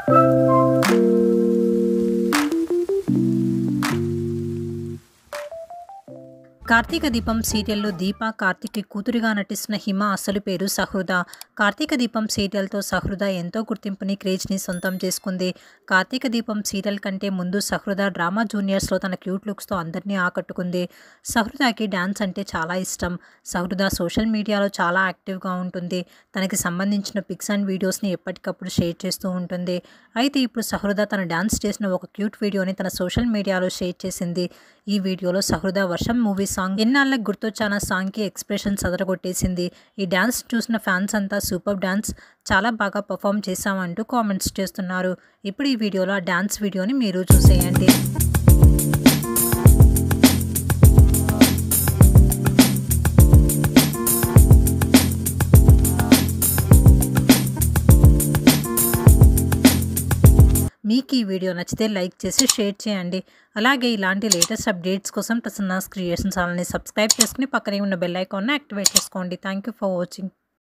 కార్తీక దీపం సీరియల్లో దీప కార్తీక్కి కూతురిగా నటిస్తున్న హిమ అసలు పేరు సహృద కార్తీక దీపం సీరియల్తో సహృద ఎంతో గుర్తింపుని క్రేజ్ని సొంతం చేసుకుంది కార్తీక దీపం సీరియల్ కంటే ముందు సహృద డ్రామా జూనియర్స్లో తన క్యూట్ లుక్స్తో అందరినీ ఆకట్టుకుంది సహృదకి డ్యాన్స్ అంటే చాలా ఇష్టం సహృద సోషల్ మీడియాలో చాలా యాక్టివ్గా ఉంటుంది తనకి సంబంధించిన పిక్స్ అండ్ వీడియోస్ని ఎప్పటికప్పుడు షేర్ చేస్తూ ఉంటుంది అయితే ఇప్పుడు సహృద తన డ్యాన్స్ చేసిన ఒక క్యూట్ వీడియోని తన సోషల్ మీడియాలో షేర్ చేసింది ఈ వీడియోలో సహృద వర్షం మూవీ సాంగ్ ఎన్నాళ్ళకి గుర్తొచ్చాన సాంగ్కి ఎక్స్ప్రెషన్స్ అదరగొట్టేసింది ఈ డ్యాన్స్ చూసిన ఫ్యాన్స్ అంతా సూపర్ డ్యాన్స్ చాలా బాగా పర్ఫామ్ చేశామంటూ కామెంట్స్ చేస్తున్నారు ఇప్పుడు ఈ వీడియోలో ఆ డ్యాన్స్ వీడియోని మీరు చూసేయండి మీకు ఈ వీడియో నచ్చితే లైక్ చేసి షేర్ చేయండి అలాగే ఇలాంటి లేటెస్ట్ అప్డేట్స్ కోసం ప్రసన్నాస్ క్రియేషన్ ఛానల్ని సబ్స్క్రైబ్ చేసుకుని పక్కనే ఉన్న బెల్ ఐకాన్ని యాక్టివేట్ చేసుకోండి థ్యాంక్ యూ ఫర్ వాచింగ్